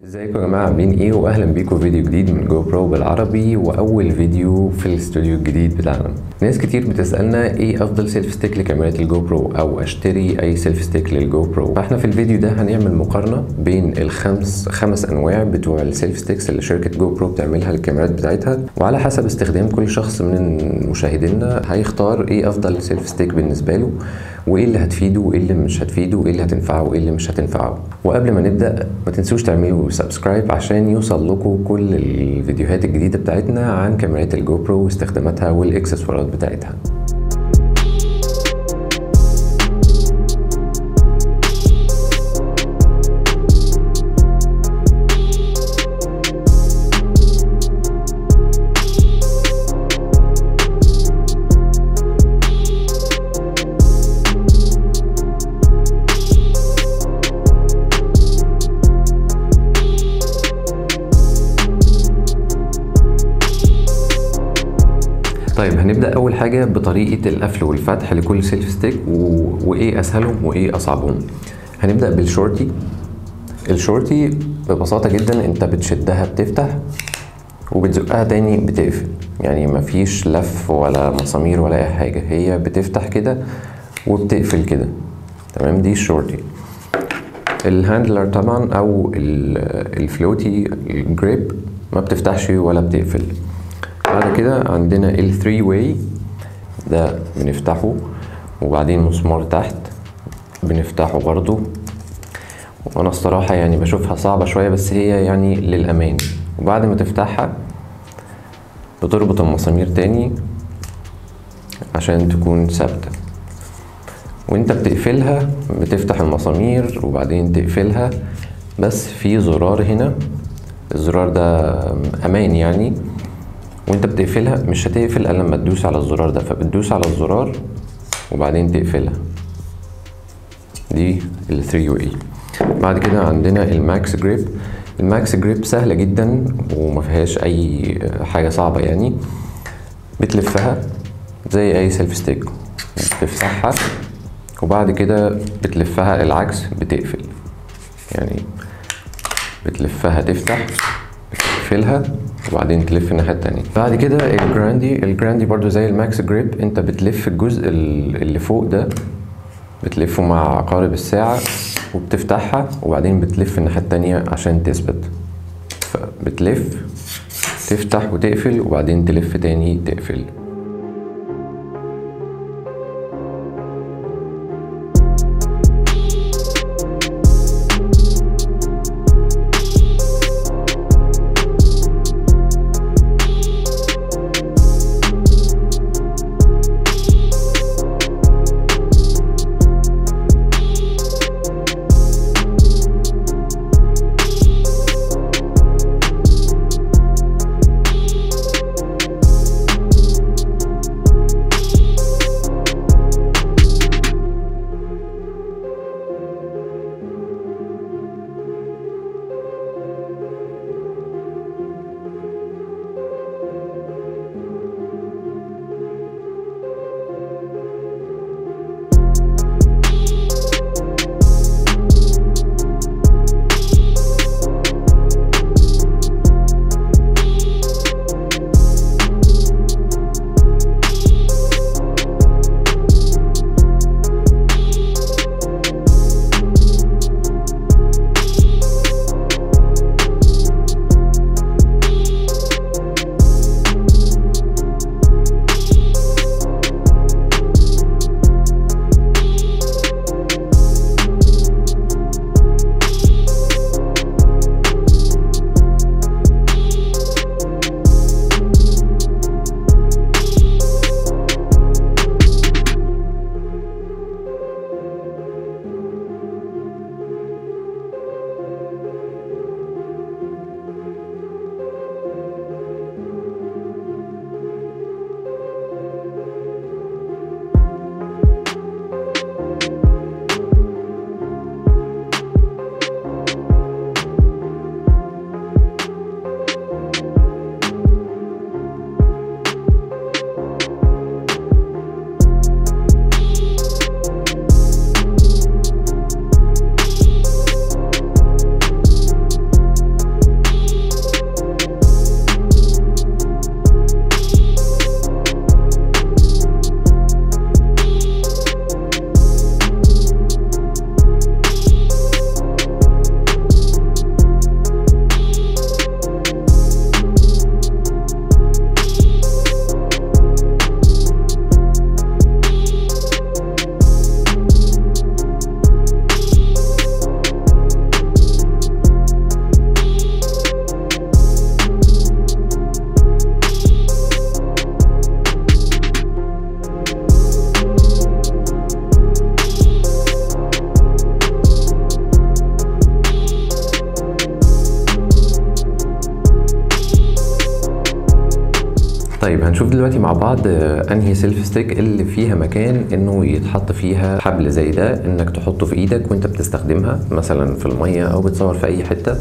ازيكم يا جماعه عاملين ايه واهلا بيكم فيديو جديد من جو برو بالعربي واول فيديو في الاستوديو الجديد بتاعنا ناس كتير بتسالنا ايه افضل سيلف ستيك لكاميرات الجو برو او اشتري اي سيلف ستيك للجو برو فاحنا في الفيديو ده هنعمل مقارنه بين الخمس خمس انواع بتوع السيلف ستيكس اللي شركه جو برو بتعملها للكاميرات بتاعتها وعلى حسب استخدام كل شخص من مشاهدينا هيختار ايه افضل سيلف ستيك بالنسبه له وايه اللي هتفيده وايه اللي مش هتفيده وايه اللي هتنفعه وايه اللي مش هتنفعه وقبل ما نبدا ما تنسوش تعملوا سبسكرايب عشان يوصل لكم كل الفيديوهات الجديده بتاعتنا عن كاميرات الجو برو واستخداماتها والاكسسوارات بتاعتها طيب هنبدا اول حاجه بطريقه القفل والفتح لكل سيلف ستيك و... وايه اسهلهم وايه اصعبهم هنبدا بالشورتي الشورتي ببساطه جدا انت بتشدها بتفتح وبتزقها تاني بتقفل يعني مفيش لف ولا مسامير ولا اي حاجه هي بتفتح كده وبتقفل كده تمام دي الشورتي الهاندلر طبعا او الفلوتي الجريب ما بتفتحش ولا بتقفل بعد كده عندنا ال 3 واي ده بنفتحه وبعدين مسمار تحت بنفتحه برضو وانا الصراحة يعني بشوفها صعبة شوية بس هي يعني للأمان وبعد ما تفتحها بتربط المسامير تاني عشان تكون ثابتة وانت بتقفلها بتفتح المسامير وبعدين تقفلها بس في زرار هنا الزرار ده امان يعني وانت بتقفلها مش هتقفل الا لما تدوس على الزرار ده فبتدوس على الزرار وبعدين تقفلها دي ال 3 واي بعد كده عندنا الماكس جريب الماكس جريب سهلة جدا وما فيهاش اي حاجة صعبة يعني بتلفها زي اي سيلف ستيك بتفتحها وبعد كده بتلفها العكس بتقفل يعني بتلفها تفتح بتقفلها وبعدين تلف الناحية التانية بعد كده الجراندي الجراندي برضو زي الماكس جريب انت بتلف الجزء اللي فوق ده بتلفه مع عقارب الساعة وبتفتحها وبعدين بتلف الناحية التانية عشان تثبت فبتلف تفتح وتقفل وبعدين تلف تاني تقفل طيب هنشوف دلوقتي مع بعض آه، انهي سيلف ستيك اللي فيها مكان انه يتحط فيها حبل زي ده انك تحطه في ايدك وانت بتستخدمها مثلا في الميه او بتصور في اي حته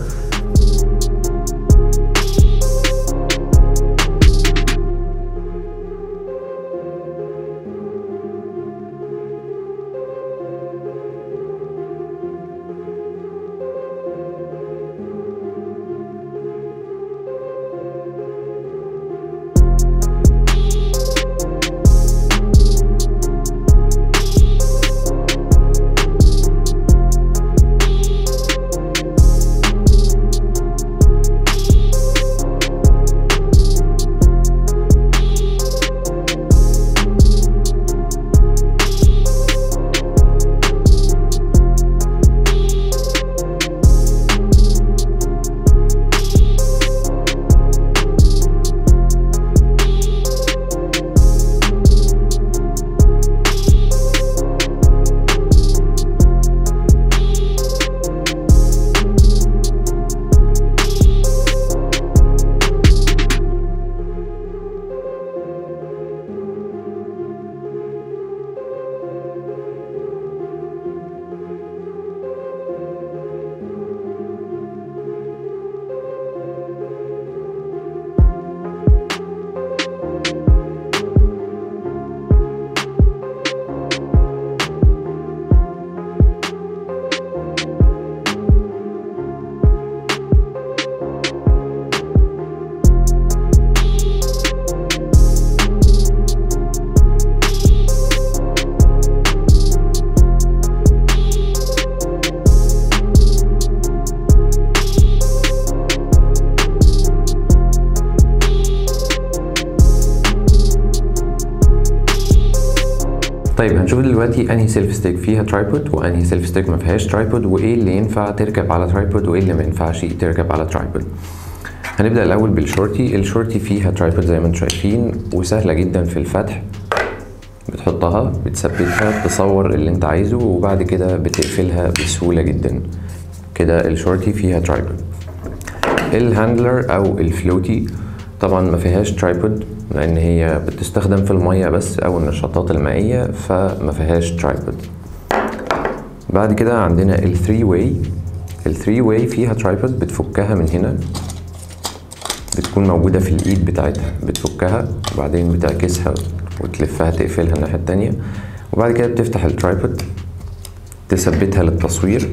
طيب هنشوف دلوقتي انهي سيلف ستيك فيها ترايبود وانهي سيلف ستيك ما فيهاش ترايبود وايه اللي ينفع تركب على ترايبود وايه اللي ما ينفعش تركب على ترايبود هنبدا الاول بالشورتي الشورتي فيها ترايبود زي ما انتم شايفين وسهله جدا في الفتح بتحطها بتثبتها تصور اللي انت عايزه وبعد كده بتقفلها بسهوله جدا كده الشورتي فيها ترايبود الهاندلر او الفلوتي طبعا ما فيهاش ترايبود لان هي بتستخدم في الميه بس او النشاطات المائيه فما فيهاش ترايبود بعد كده عندنا الثري واي الثري واي فيها ترايبود بتفكها من هنا بتكون موجوده في الايد بتاعتها بتفكها وبعدين بتعكسها وتلفها تقفلها الناحيه التانية وبعد كده بتفتح الترايبود تثبتها للتصوير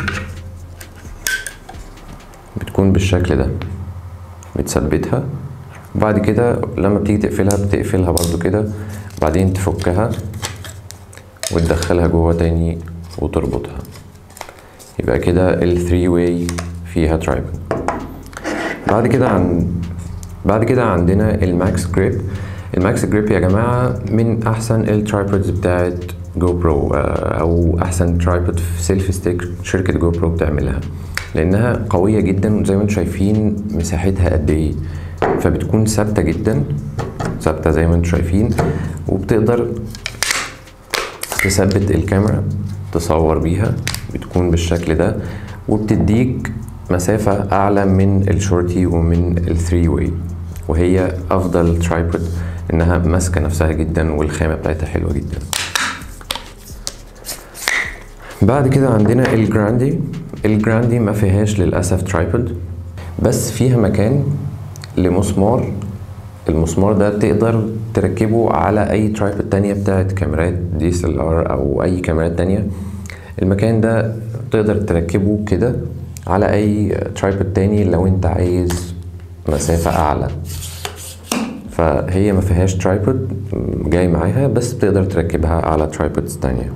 بتكون بالشكل ده بتثبتها وبعد كده لما بتيجي تقفلها بتقفلها برضو كده بعدين تفكها وتدخلها جوه تاني وتربطها يبقى كده الثري واي فيها ترايبود بعد كده عن بعد كده عندنا الماكس جريب الماكس جريب يا جماعة من أحسن الترايبودز بتاعت جو برو أو أحسن ترايبود في سيلف ستيك شركة جو برو بتعملها لأنها قوية جدا وزي ما انتم شايفين مساحتها قد إيه فبتكون ثابتة جدا ثابتة زي ما انتم شايفين وبتقدر تثبت الكاميرا تصور بيها بتكون بالشكل ده وبتديك مسافة أعلى من الشورتي ومن الثري واي وهي أفضل ترايبود إنها ماسكة نفسها جدا والخامة بتاعتها حلوة جدا بعد كده عندنا الجراندي الجراندي ما فيهاش للأسف ترايبود بس فيها مكان لمسمار المسمار ده تقدر تركبه على اي ترايبود تانية بتاعت كاميرات دي اس ال ار او اي كاميرات تانية المكان ده تقدر تركبه كده على اي ترايبود تاني لو انت عايز مسافة اعلى فهي ما فيهاش ترايبود جاي معاها بس بتقدر تركبها على ترايبودز تانية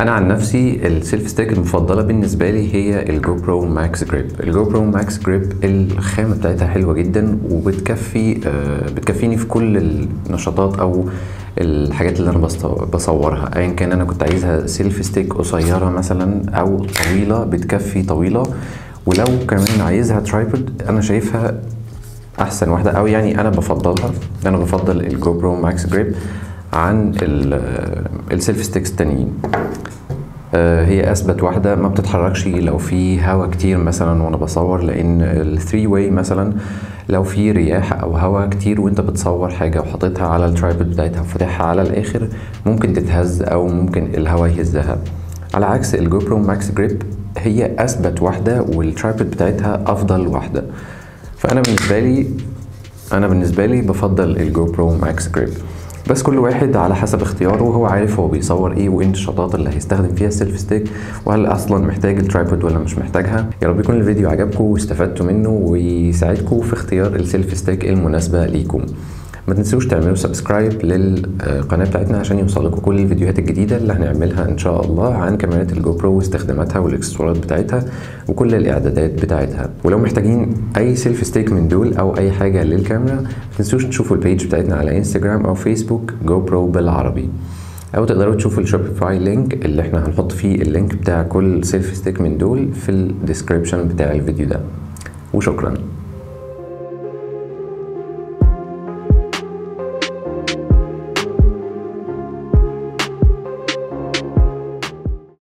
انا عن نفسي السيلف ستيك المفضله بالنسبه لي هي الجو برو ماكس جريب الجو برو ماكس جريب الخامه بتاعتها حلوه جدا وبتكفي آه، بتكفيني في كل النشاطات او الحاجات اللي انا بص- بصورها ايا كان انا كنت عايزها سيلف ستيك قصيره مثلا او طويله بتكفي طويله ولو كمان عايزها ترايبود انا شايفها احسن واحده او يعني انا بفضلها انا بفضل الجو برو ماكس جريب عن السيلف ستيكس التانيين آه، هي اثبت واحده ما بتتحركش لو في هوا كتير مثلا وانا بصور لان الثري واي مثلا لو في رياح او هوا كتير وانت بتصور حاجه وحاططها على الترايبود بتاعتها وفاتحها على الاخر ممكن تتهز او ممكن الهوا يهزها على عكس الجو برو ماكس جريب هي اثبت واحده والترايبود بتاعتها افضل واحده فانا بالنسبه لي انا بالنسبه لي بفضل الجو برو ماكس جريب بس كل واحد على حسب اختياره وهو عارف هو بيصور ايه وايه النشاطات اللي هيستخدم فيها السيلف ستيك وهل اصلا محتاج الترايبود ولا مش محتاجها يا رب يكون الفيديو عجبكم واستفدتوا منه ويساعدكم في اختيار السيلف ستيك المناسبه ليكم ما تنسوش تعملوا سبسكرايب للقناه بتاعتنا عشان يوصلكم كل الفيديوهات الجديده اللي هنعملها ان شاء الله عن كاميرات الجو برو واستخداماتها والاكسسوارات بتاعتها وكل الاعدادات بتاعتها ولو محتاجين اي سيلف ستيك من دول او اي حاجه للكاميرا ما تنسوش تشوفوا البيج بتاعتنا على انستجرام او فيسبوك جو برو بالعربي او تقدروا تشوفوا الشوبيفاي لينك اللي احنا هنحط فيه اللينك بتاع كل سيلف ستيك من دول في الديسكريبشن بتاع الفيديو ده وشكرا